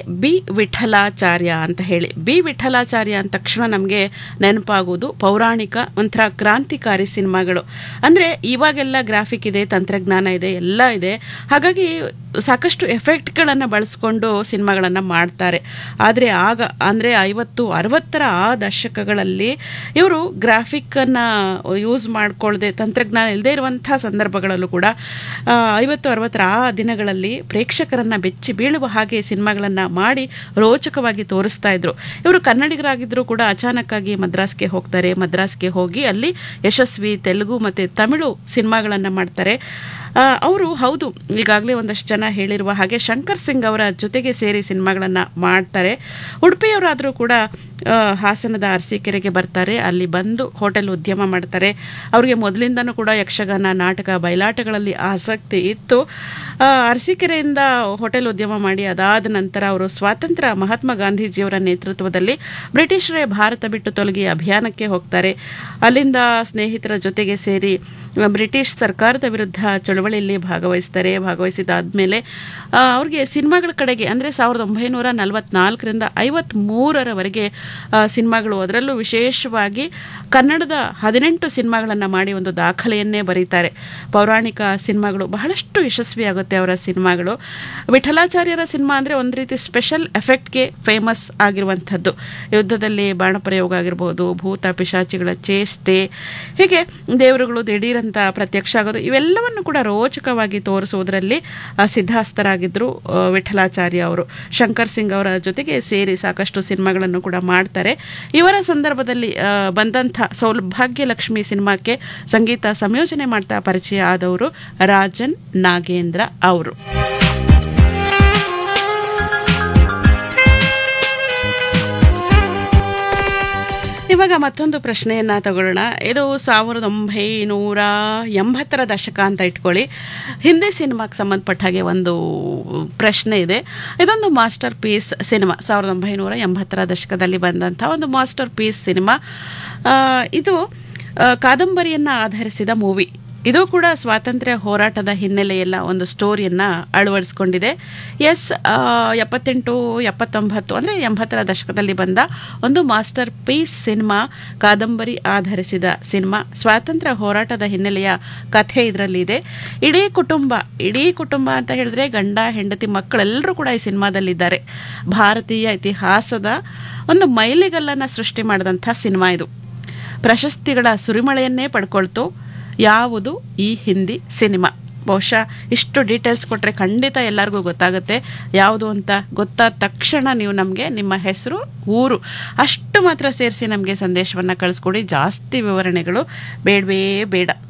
B Vithalacharya ಅಂತ ಹೇಳಿ B Vithalacharya ಅಂದ ತಕ್ಷಣ ನಮಗೆ ನೆನಪಾಗೋದು ಪೌರಾಣಿಕ ಒಂಥರ ಕ್ರಾಂತಿಕಾರಿ ಸಿನಿಮಾಗಳು ಅಂದರೆ ಇವಾಗೆಲ್ಲ ಗ್ರಾಫಿಕ್ ಇದೆ ತಂತ್ರಜ್ಞಾನ ಇದೆ ಎಲ್ಲ ಇದೆ ಹಾಗಾಗಿ ಸಾಕಷ್ಟು ಎಫೆಕ್ಟ್ಗಳನ್ನು ಬಳಸ್ಕೊಂಡು ಸಿನಿಮಾಗಳನ್ನು ಮಾಡ್ತಾರೆ ಆದರೆ ಆಗ ಅಂದರೆ ಐವತ್ತು ಅರವತ್ತರ ಆ ದಶಕಗಳಲ್ಲಿ ಇವರು ಗ್ರಾಫಿಕ್ಕನ್ನು ಯೂಸ್ ಮಾಡ್ಕೊಳ್ಳದೆ ತಂತ್ರಜ್ಞಾನ ಇಲ್ಲದೆ ಇರುವಂಥ ಸಂದರ್ಭಗಳಲ್ಲೂ ಕೂಡ ಆ, ಐವತ್ತು ಅರವತ್ತರ ಆ ದಿನಗಳಲ್ಲಿ ಪ್ರೇಕ್ಷಕರನ್ನು ಬೆಚ್ಚಿ ಬೀಳುವ ಹಾಗೆ ಸಿನಿಮಾಗಳನ್ನು ಮಾಡಿ ರೋಚಕವಾಗಿ ತೋರಿಸ್ತಾ ಇದ್ರು ಇವರು ಕನ್ನಡಿಗರಾಗಿದ್ದರೂ ಕೂಡ ಅಚಾನಕ್ಕಾಗಿ ಮದ್ರಾಸ್ಗೆ ಹೋಗ್ತಾರೆ ಮದ್ರಾಸ್ಗೆ ಹೋಗಿ ಅಲ್ಲಿ ಯಶಸ್ವಿ ತೆಲುಗು ಮತ್ತು ತಮಿಳು ಸಿನಿಮಾಗಳನ್ನು ಮಾಡ್ತಾರೆ ಅವರು ಹೌದು ಈಗಾಗಲೇ ಒಂದಷ್ಟು ಜನ ಹೇಳಿರುವ ಹಾಗೆ ಶಂಕರ್ ಸಿಂಗ್ ಅವರ ಜೊತೆಗೆ ಸೇರಿ ಸಿನಿಮಾಗಳನ್ನು ಮಾಡ್ತಾರೆ ಉಡುಪಿಯವರಾದರೂ ಕೂಡ ಆ, ಹಾಸನದ ಅರಸೀಕೆರೆಗೆ ಬರ್ತಾರೆ ಅಲ್ಲಿ ಬಂದು ಹೋಟೆಲ್ ಉದ್ಯಮ ಮಾಡ್ತಾರೆ ಅವರಿಗೆ ಮೊದಲಿಂದನೂ ಕೂಡ ಯಕ್ಷಗಾನ ನಾಟಕ ಬಯಲಾಟಗಳಲ್ಲಿ ಆಸಕ್ತಿ ಇತ್ತು ಆ, ಅರಸೀಕೆರೆಯಿಂದ ಹೋಟೆಲ್ ಉದ್ಯಮ ಮಾಡಿ ಅದಾದ ನಂತರ ಅವರು ಸ್ವಾತಂತ್ರ್ಯ ಮಹಾತ್ಮ ಗಾಂಧೀಜಿಯವರ ನೇತೃತ್ವದಲ್ಲಿ ಬ್ರಿಟಿಷರೇ ಭಾರತ ಬಿಟ್ಟು ತೊಲಗಿ ಅಭಿಯಾನಕ್ಕೆ ಹೋಗ್ತಾರೆ ಅಲ್ಲಿಂದ ಸ್ನೇಹಿತರ ಜೊತೆಗೆ ಸೇರಿ ಬ್ರಿಟಿಷ್ ಸರ್ಕಾರದ ವಿರುದ್ಧ ಚಳವಳಿಯಲ್ಲಿ ಭಾಗವಹಿಸ್ತಾರೆ ಭಾಗವಹಿಸಿದಾದ್ಮೇಲೆ ಆ, ಅವ್ರಿಗೆ ಸಿನಿಮಾಗಳ ಕಡೆಗೆ ಅಂದರೆ ಸಾವಿರದ ಒಂಬೈನೂರ ನಲವತ್ನಾಲ್ಕರಿಂದ ಐವತ್ತ್ಮೂರರವರೆಗೆ ಆ, ಸಿನಿಮಾಗಳು ಅದರಲ್ಲೂ ವಿಶೇಷವಾಗಿ ಕನ್ನಡದ ಹದಿನೆಂಟು ಸಿನಿಮಾಗಳನ್ನು ಮಾಡಿ ಒಂದು ದಾಖಲೆಯನ್ನೇ ಬರೀತಾರೆ ಪೌರಾಣಿಕ ಸಿನಿಮಾಗಳು ಬಹಳಷ್ಟು ಯಶಸ್ವಿಯಾಗುತ್ತೆ ಅವರ ಸಿನಿಮಾಗಳು ವಿಠಲಾಚಾರ್ಯರ ಸಿನಿಮಾ ಅಂದರೆ ಒಂದು ರೀತಿ ಸ್ಪೆಷಲ್ ಎಫೆಕ್ಟ್ಗೆ ಫೇಮಸ್ ಆಗಿರುವಂಥದ್ದು ಯುದ್ಧದಲ್ಲಿ ಬಾಣಪ್ರಯೋಗ ಆಗಿರ್ಬೋದು ಭೂತ ಪಿಶಾಚಿಗಳ ಚೇಷ್ಟೆ ಹೀಗೆ ದೇವರುಗಳು ದಿಢೀರಂತ ಪ್ರತ್ಯಕ್ಷ ಆಗೋದು ಇವೆಲ್ಲವನ್ನು ಕೂಡ ರೋಚಕವಾಗಿ ತೋರಿಸುವುದರಲ್ಲಿ ಆ, ಸಿದ್ಧಾಸ್ತರಾಗಿದ್ದರು ಆ, ವಿಠಲಾಚಾರ್ಯ ಅವರು ಶಂಕರ್ ಸಿಂಗ್ ಅವರ ಜೊತೆಗೆ ಸೇರಿ ಸಾಕಷ್ಟು ಸಿನಿಮಾಗಳನ್ನು ಕೂಡ ಮಾಡ್ತಾರೆ ಇವರ ಸಂದರ್ಭದಲ್ಲಿ ಆ, ಬಂದಂಥ ಸೌಭಾಗ್ಯ ಲಕ್ಷ್ಮಿ ಸಿನಿಮಾಕ್ಕೆ ಸಂಗೀತ ಸಂಯೋಜನೆ ಮಾಡ್ತಾ ಪರಿಚಯ ಆದವರು ರಾಜನ್ ನಾಗೇಂದ್ರ ಅವರು ಇವಾಗ ಮತ್ತೊಂದು ಪ್ರಶ್ನೆಯನ್ನ ತಗೊಳ್ಳೋಣ ಇದು ಸಾವಿರದ ಒಂಬೈನೂರ ಎಂಬತ್ತರ ದಶಕ ಅಂತ ಇಟ್ಕೊಳ್ಳಿ ಹಿಂದಿ ಸಿನಿಮಾಕ್ಕೆ ಸಂಬಂಧಪಟ್ಟ ಹಾಗೆ ಒಂದು ಪ್ರಶ್ನೆ ಇದೆ ಇದೊಂದು ಮಾಸ್ಟರ್ ಪೀಸ್ ಸಿನಿಮಾ ಸಾವಿರದ ಒಂಬೈನೂರ ಎಂಬತ್ತರ ದಶಕದಲ್ಲಿ ಬಂದಂಥ ಒಂದು ಮಾಸ್ಟರ್ ಪೀಸ್ ಸಿನಿಮಾ ಆ, ಇದು ಆ, ಕಾದಂಬರಿಯನ್ನ ಆಧರಿಸಿದ ಮೂವಿ ಇದು ಕೂಡ ಸ್ವಾತಂತ್ರ್ಯ ಹೋರಾಟದ ಹಿನ್ನೆಲೆಯಲ್ಲ ಒಂದು ಸ್ಟೋರಿಯನ್ನು ಅಳವಡಿಸ್ಕೊಂಡಿದೆ ಎಸ್ ಎಪ್ಪತ್ತೆಂಟು ಎಪ್ಪತ್ತೊಂಬತ್ತು ಅಂದರೆ ಎಂಬತ್ತರ ದಶಕದಲ್ಲಿ ಬಂದ ಒಂದು ಮಾಸ್ಟರ್ ಪೀಸ್ ಸಿನಿಮಾ ಕಾದಂಬರಿ ಆಧರಿಸಿದ ಸಿನಿಮಾ ಸ್ವಾತಂತ್ರ್ಯ ಹೋರಾಟದ ಹಿನ್ನೆಲೆಯ ಕಥೆ ಇದರಲ್ಲಿ ಇದೆ ಇಡೀ ಕುಟುಂಬ ಇಡೀ ಕುಟುಂಬ ಅಂತ ಹೇಳಿದ್ರೆ ಗಂಡ ಹೆಂಡತಿ ಮಕ್ಕಳೆಲ್ಲರೂ ಕೂಡ ಈ ಸಿನಿಮಾದಲ್ಲಿದ್ದಾರೆ ಭಾರತೀಯ ಇತಿಹಾಸದ ಒಂದು ಮೈಲಿಗಲ್ಲನ್ನು ಸೃಷ್ಟಿ ಮಾಡಿದಂಥ ಸಿನಿಮಾ ಇದು ಪ್ರಶಸ್ತಿಗಳ ಸುರಿಮಳೆಯನ್ನೇ ಪಡ್ಕೊಳ್ತು ಯಾವುದು ಈ ಹಿಂದಿ ಸಿನಿಮಾ ಬಹುಶಃ ಇಷ್ಟು ಡೀಟೇಲ್ಸ್ ಕೊಟ್ಟರೆ ಖಂಡಿತ ಎಲ್ಲರಿಗೂ ಗೊತ್ತಾಗುತ್ತೆ ಯಾವುದು ಅಂತ ಗೊತ್ತಾದ ತಕ್ಷಣ ನೀವು ನಮಗೆ ನಿಮ್ಮ ಹೆಸರು ಊರು ಅಷ್ಟು ಮಾತ್ರ ಸೇರಿಸಿ ನಮಗೆ ಸಂದೇಶವನ್ನು ಕಳಿಸ್ಕೊಡಿ ಜಾಸ್ತಿ ವಿವರಣೆಗಳು ಬೇಡವೇ ಬೇಡ